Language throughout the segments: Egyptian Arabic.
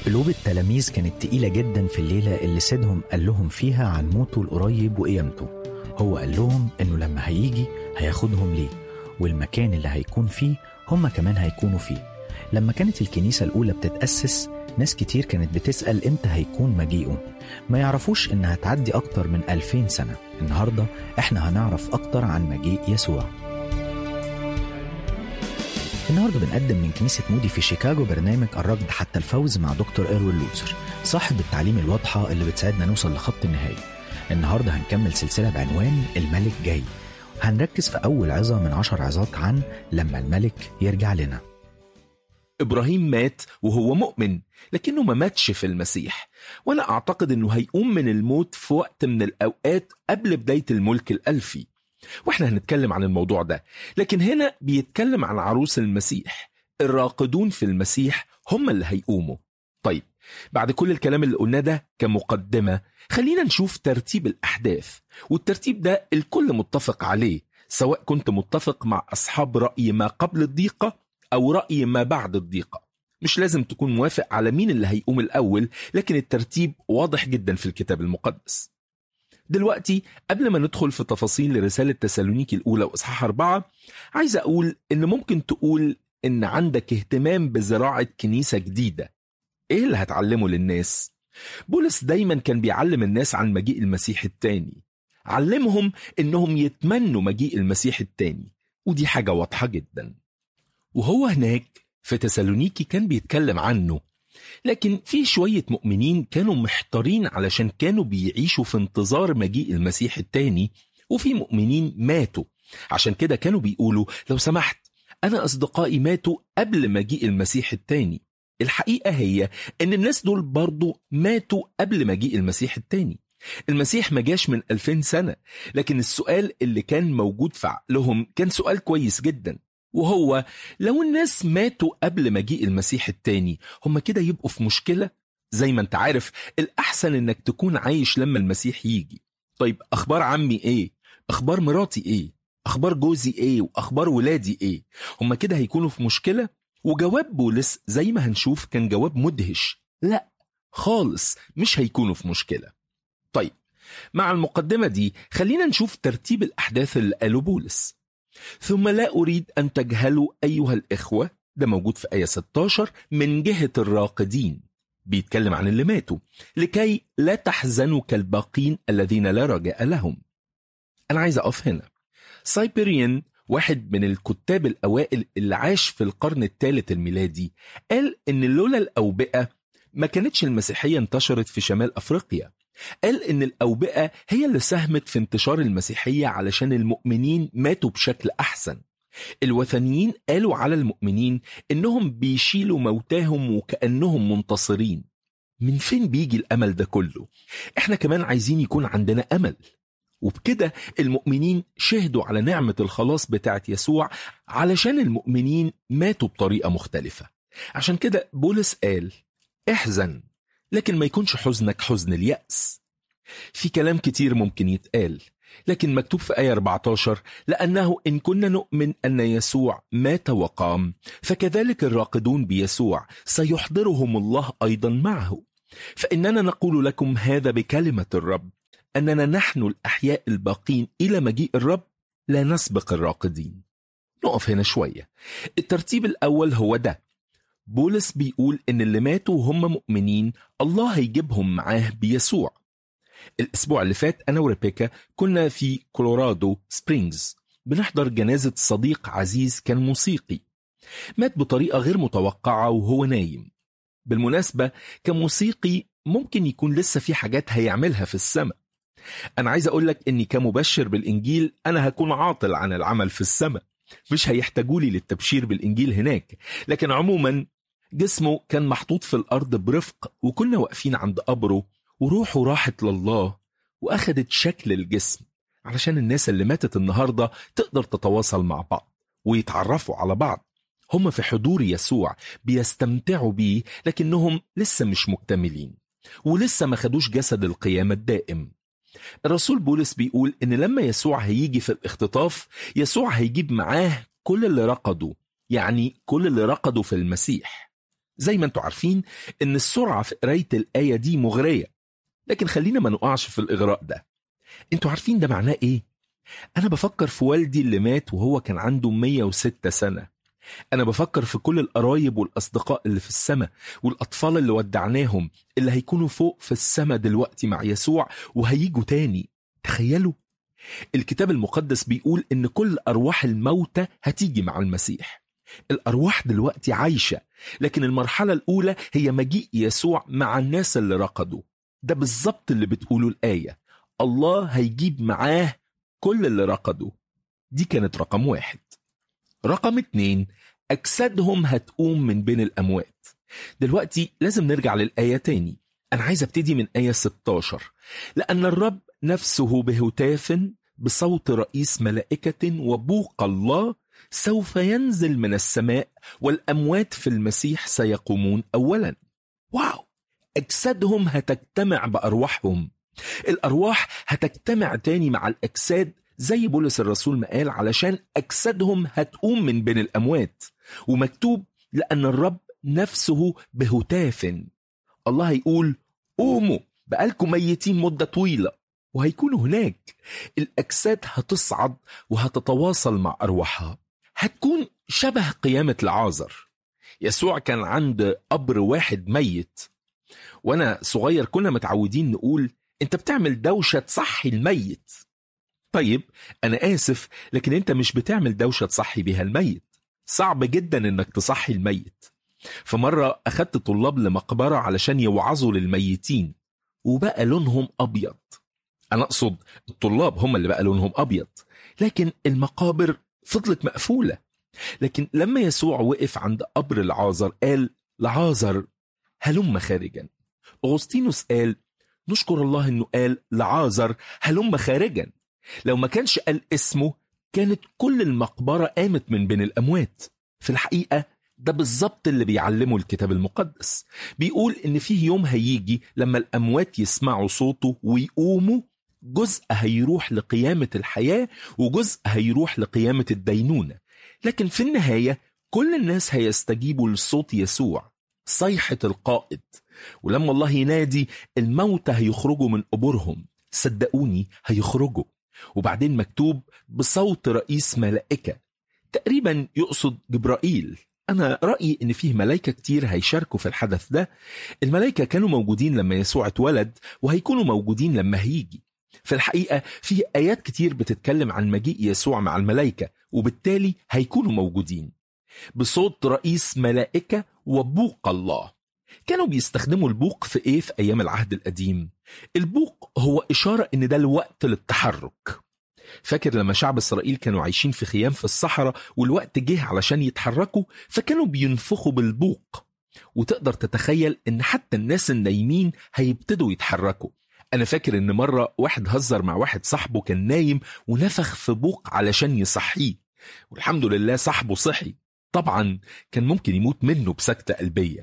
قلوب التلاميذ كانت تقيلة جدا في الليلة اللي سيدهم قال لهم فيها عن موته القريب وقيامته هو قال لهم إنه لما هيجي هياخدهم ليه والمكان اللي هيكون فيه هم كمان هيكونوا فيه لما كانت الكنيسة الأولى بتتأسس ناس كتير كانت بتسأل إمتى هيكون مجيئه ما يعرفوش إنها هتعدي أكتر من ألفين سنة النهاردة إحنا هنعرف أكتر عن مجيء يسوع النهارده بنقدم من كنيسة مودي في شيكاغو برنامج الركض حتى الفوز مع دكتور إيروين لوتسر صاحب التعليم الواضحة اللي بتساعدنا نوصل لخط النهاية النهارده هنكمل سلسلة بعنوان الملك جاي هنركز في أول عظة من عشر عظات عن لما الملك يرجع لنا إبراهيم مات وهو مؤمن لكنه ما ماتش في المسيح وأنا أعتقد أنه هيقوم من الموت في وقت من الأوقات قبل بداية الملك الألفي واحنا هنتكلم عن الموضوع ده لكن هنا بيتكلم عن عروس المسيح الراقدون في المسيح هم اللي هيقوموا طيب بعد كل الكلام اللي قلناه ده كمقدمة خلينا نشوف ترتيب الأحداث والترتيب ده الكل متفق عليه سواء كنت متفق مع أصحاب رأي ما قبل الضيقة أو رأي ما بعد الضيقة مش لازم تكون موافق على مين اللي هيقوم الأول لكن الترتيب واضح جدا في الكتاب المقدس دلوقتي قبل ما ندخل في تفاصيل رسالة تسالونيكي الأولى وإصحاح أربعة عايز أقول إن ممكن تقول إن عندك اهتمام بزراعة كنيسة جديدة إيه اللي هتعلمه للناس؟ بولس دايما كان بيعلم الناس عن مجيء المسيح التاني علمهم إنهم يتمنوا مجيء المسيح التاني ودي حاجة واضحة جدا وهو هناك في تسالونيكي كان بيتكلم عنه لكن في شوية مؤمنين كانوا محتارين علشان كانوا بيعيشوا في انتظار مجيء المسيح التاني وفي مؤمنين ماتوا عشان كده كانوا بيقولوا لو سمحت أنا أصدقائي ماتوا قبل مجيء المسيح التاني الحقيقة هي إن الناس دول برضو ماتوا قبل مجيء المسيح التاني المسيح ما جاش من 2000 سنة لكن السؤال اللي كان موجود في عقلهم كان سؤال كويس جدا وهو لو الناس ماتوا قبل مجيء المسيح التاني هم كده يبقوا في مشكلة زي ما انت عارف الأحسن انك تكون عايش لما المسيح يجي طيب أخبار عمي ايه أخبار مراتي ايه أخبار جوزي ايه وأخبار ولادي ايه هم كده هيكونوا في مشكلة وجواب بولس زي ما هنشوف كان جواب مدهش لا خالص مش هيكونوا في مشكلة طيب مع المقدمة دي خلينا نشوف ترتيب الأحداث اللي قاله بولس ثم لا أريد أن تجهلوا أيها الإخوة ده موجود في آية 16 من جهة الراقدين بيتكلم عن اللي ماتوا لكي لا تحزنوا كالباقين الذين لا رجاء لهم أنا عايز أقف هنا سايبريان واحد من الكتاب الأوائل اللي عاش في القرن الثالث الميلادي قال إن لولا الأوبئة ما كانتش المسيحية انتشرت في شمال أفريقيا قال إن الأوبئة هي اللي ساهمت في انتشار المسيحية علشان المؤمنين ماتوا بشكل أحسن الوثنيين قالوا على المؤمنين إنهم بيشيلوا موتاهم وكأنهم منتصرين من فين بيجي الأمل ده كله؟ إحنا كمان عايزين يكون عندنا أمل وبكده المؤمنين شهدوا على نعمة الخلاص بتاعت يسوع علشان المؤمنين ماتوا بطريقة مختلفة عشان كده بولس قال احزن لكن ما يكونش حزنك حزن اليأس في كلام كتير ممكن يتقال لكن مكتوب في آية 14 لأنه إن كنا نؤمن أن يسوع مات وقام فكذلك الراقدون بيسوع سيحضرهم الله أيضا معه فإننا نقول لكم هذا بكلمة الرب أننا نحن الأحياء الباقين إلى مجيء الرب لا نسبق الراقدين نقف هنا شوية الترتيب الأول هو ده بولس بيقول إن اللي ماتوا وهم مؤمنين الله هيجيبهم معاه بيسوع الأسبوع اللي فات أنا وريبيكا كنا في كولورادو سبرينجز بنحضر جنازة صديق عزيز كان موسيقي مات بطريقة غير متوقعة وهو نايم بالمناسبة كموسيقي ممكن يكون لسه في حاجات هيعملها في السماء أنا عايز أقول لك إني كمبشر بالإنجيل أنا هكون عاطل عن العمل في السماء مش هيحتاجوا لي للتبشير بالإنجيل هناك لكن عموما جسمه كان محطوط في الأرض برفق وكنا واقفين عند قبره وروحه راحت لله وأخدت شكل الجسم علشان الناس اللي ماتت النهاردة تقدر تتواصل مع بعض ويتعرفوا على بعض هم في حضور يسوع بيستمتعوا بيه لكنهم لسه مش مكتملين ولسه ما خدوش جسد القيامة الدائم الرسول بولس بيقول إن لما يسوع هيجي في الاختطاف يسوع هيجيب معاه كل اللي رقدوا يعني كل اللي رقدوا في المسيح زي ما انتوا عارفين ان السرعة في قراية الآية دي مغرية لكن خلينا ما نقعش في الإغراء ده انتوا عارفين ده معناه ايه؟ أنا بفكر في والدي اللي مات وهو كان عنده 106 سنة أنا بفكر في كل القرايب والأصدقاء اللي في السماء والأطفال اللي ودعناهم اللي هيكونوا فوق في السماء دلوقتي مع يسوع وهيجوا تاني تخيلوا الكتاب المقدس بيقول إن كل أرواح الموتى هتيجي مع المسيح الأرواح دلوقتي عايشة لكن المرحلة الأولى هي مجيء يسوع مع الناس اللي رقدوا ده بالظبط اللي بتقوله الآية الله هيجيب معاه كل اللي رقدوا دي كانت رقم واحد رقم اتنين أجسادهم هتقوم من بين الأموات دلوقتي لازم نرجع للآية تاني أنا عايز أبتدي من آية 16 لأن الرب نفسه بهتاف بصوت رئيس ملائكة وبوق الله سوف ينزل من السماء والأموات في المسيح سيقومون أولا واو أجسادهم هتجتمع بأرواحهم الأرواح هتجتمع تاني مع الأجساد زي بولس الرسول ما قال علشان أجسادهم هتقوم من بين الأموات ومكتوب لأن الرب نفسه بهتاف الله هيقول قوموا بقالكم ميتين مدة طويلة وهيكونوا هناك الأجساد هتصعد وهتتواصل مع أرواحها هتكون شبه قيامة العازر يسوع كان عند قبر واحد ميت وأنا صغير كنا متعودين نقول أنت بتعمل دوشة تصحي الميت طيب أنا آسف لكن أنت مش بتعمل دوشة تصحي بيها الميت صعب جدا إنك تصحي الميت فمرة أخدت طلاب لمقبرة علشان يوعظوا للميتين وبقى لونهم أبيض أنا أقصد الطلاب هم اللي بقى لونهم أبيض لكن المقابر فضلت مقفولة لكن لما يسوع وقف عند قبر العازر قال لعازر هلم خارجا أغسطينوس قال نشكر الله انه قال لعازر هلم خارجا لو ما كانش قال اسمه كانت كل المقبرة قامت من بين الأموات في الحقيقة ده بالظبط اللي بيعلمه الكتاب المقدس بيقول ان فيه يوم هيجي لما الأموات يسمعوا صوته ويقوموا جزء هيروح لقيامة الحياة وجزء هيروح لقيامة الدينونة لكن في النهاية كل الناس هيستجيبوا لصوت يسوع صيحة القائد ولما الله ينادي الموتى هيخرجوا من قبورهم صدقوني هيخرجوا وبعدين مكتوب بصوت رئيس ملائكة تقريبا يقصد جبرائيل أنا رأيي إن فيه ملايكة كتير هيشاركوا في الحدث ده الملايكة كانوا موجودين لما يسوع اتولد وهيكونوا موجودين لما هيجي في الحقيقة في آيات كتير بتتكلم عن مجيء يسوع مع الملايكة وبالتالي هيكونوا موجودين بصوت رئيس ملائكة وبوق الله كانوا بيستخدموا البوق في ايه في ايام العهد القديم البوق هو اشاره ان ده الوقت للتحرك فاكر لما شعب اسرائيل كانوا عايشين في خيام في الصحراء والوقت جه علشان يتحركوا فكانوا بينفخوا بالبوق وتقدر تتخيل ان حتى الناس النايمين هيبتدوا يتحركوا انا فاكر ان مره واحد هزر مع واحد صاحبه كان نايم ونفخ في بوق علشان يصحيه والحمد لله صاحبه صحي طبعا كان ممكن يموت منه بسكته قلبيه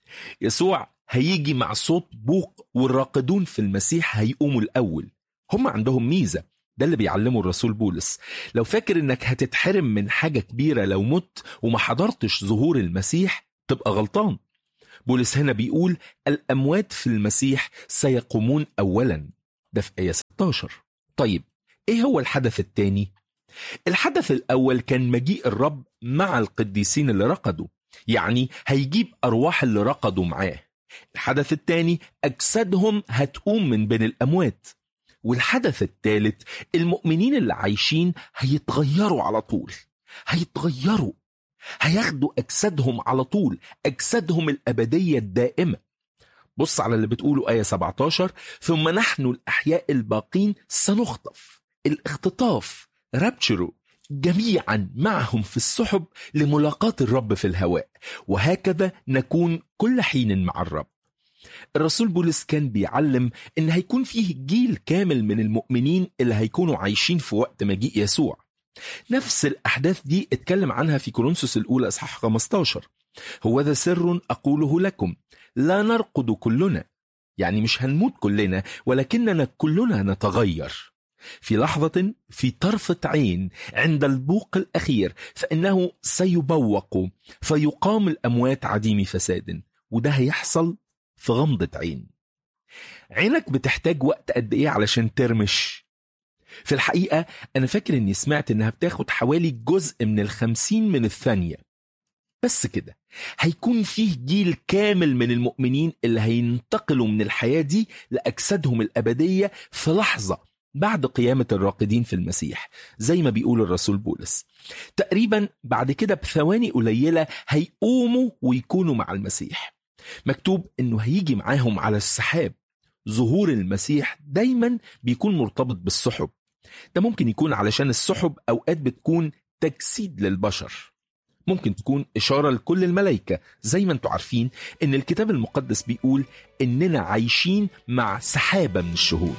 يسوع هيجي مع صوت بوق والراقدون في المسيح هيقوموا الأول هم عندهم ميزة ده اللي بيعلمه الرسول بولس لو فاكر انك هتتحرم من حاجة كبيرة لو مت وما حضرتش ظهور المسيح تبقى غلطان بولس هنا بيقول الأموات في المسيح سيقومون أولا ده في آية 16 طيب ايه هو الحدث الثاني الحدث الأول كان مجيء الرب مع القديسين اللي رقدوا يعني هيجيب أرواح اللي رقدوا معاه الحدث الثاني أجسادهم هتقوم من بين الأموات والحدث الثالث المؤمنين اللي عايشين هيتغيروا على طول هيتغيروا هياخدوا أجسادهم على طول أجسادهم الأبدية الدائمة بص على اللي بتقوله آية 17 ثم نحن الأحياء الباقين سنخطف الاختطاف رابتشرو جميعا معهم في السحب لملاقاة الرب في الهواء وهكذا نكون كل حين مع الرب الرسول بولس كان بيعلم ان هيكون فيه جيل كامل من المؤمنين اللي هيكونوا عايشين في وقت مجيء يسوع نفس الأحداث دي اتكلم عنها في كورنثوس الأولى إصحاح 15 هو ذا سر أقوله لكم لا نرقد كلنا يعني مش هنموت كلنا ولكننا كلنا نتغير في لحظة في طرفة عين عند البوق الأخير فإنه سيبوق فيقام الأموات عديم فساد وده هيحصل في غمضة عين عينك بتحتاج وقت قد إيه علشان ترمش في الحقيقة أنا فاكر إني سمعت إنها بتاخد حوالي جزء من الخمسين من الثانية بس كده هيكون فيه جيل كامل من المؤمنين اللي هينتقلوا من الحياة دي لأجسادهم الأبدية في لحظة بعد قيامة الراقدين في المسيح زي ما بيقول الرسول بولس تقريبا بعد كده بثواني قليلة هيقوموا ويكونوا مع المسيح مكتوب انه هيجي معاهم على السحاب ظهور المسيح دايما بيكون مرتبط بالسحب ده ممكن يكون علشان السحب اوقات بتكون تجسيد للبشر ممكن تكون إشارة لكل الملائكة زي ما انتوا عارفين إن الكتاب المقدس بيقول إننا عايشين مع سحابة من الشهود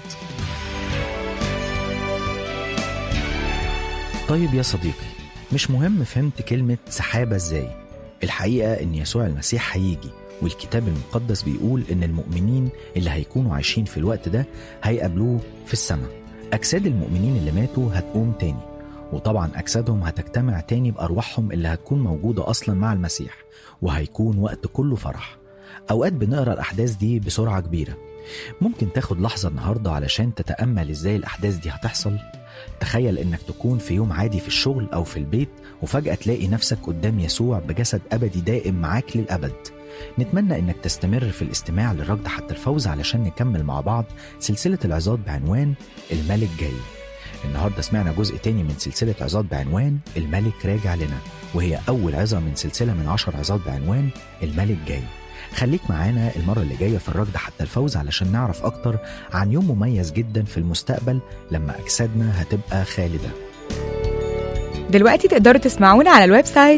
طيب يا صديقي مش مهم فهمت كلمة سحابة ازاي الحقيقة ان يسوع المسيح هيجي والكتاب المقدس بيقول ان المؤمنين اللي هيكونوا عايشين في الوقت ده هيقابلوه في السماء اجساد المؤمنين اللي ماتوا هتقوم تاني وطبعا اجسادهم هتجتمع تاني بارواحهم اللي هتكون موجودة اصلا مع المسيح وهيكون وقت كله فرح اوقات بنقرا الاحداث دي بسرعة كبيرة ممكن تاخد لحظة النهاردة علشان تتأمل ازاي الاحداث دي هتحصل تخيل انك تكون في يوم عادي في الشغل او في البيت وفجأة تلاقي نفسك قدام يسوع بجسد ابدي دائم معاك للابد نتمنى انك تستمر في الاستماع للركض حتى الفوز علشان نكمل مع بعض سلسلة العظات بعنوان الملك جاي النهاردة سمعنا جزء تاني من سلسلة عظات بعنوان الملك راجع لنا وهي أول عظة من سلسلة من عشر عظات بعنوان الملك جاي خليك معانا المرة اللي جاية في الركض حتى الفوز علشان نعرف أكتر عن يوم مميز جدا في المستقبل لما أجسادنا هتبقى خالدة دلوقتي تقدروا تسمعونا على الويب سايت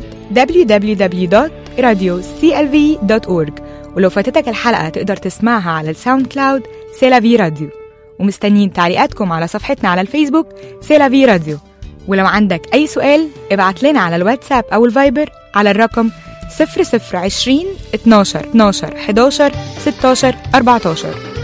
www.radioclv.org ولو فاتتك الحلقة تقدر تسمعها على الساوند كلاود سيلافي راديو ومستنيين تعليقاتكم على صفحتنا على الفيسبوك سيلافي راديو ولو عندك أي سؤال ابعت لنا على الواتساب أو الفايبر على الرقم 0020 12 12 11 16 14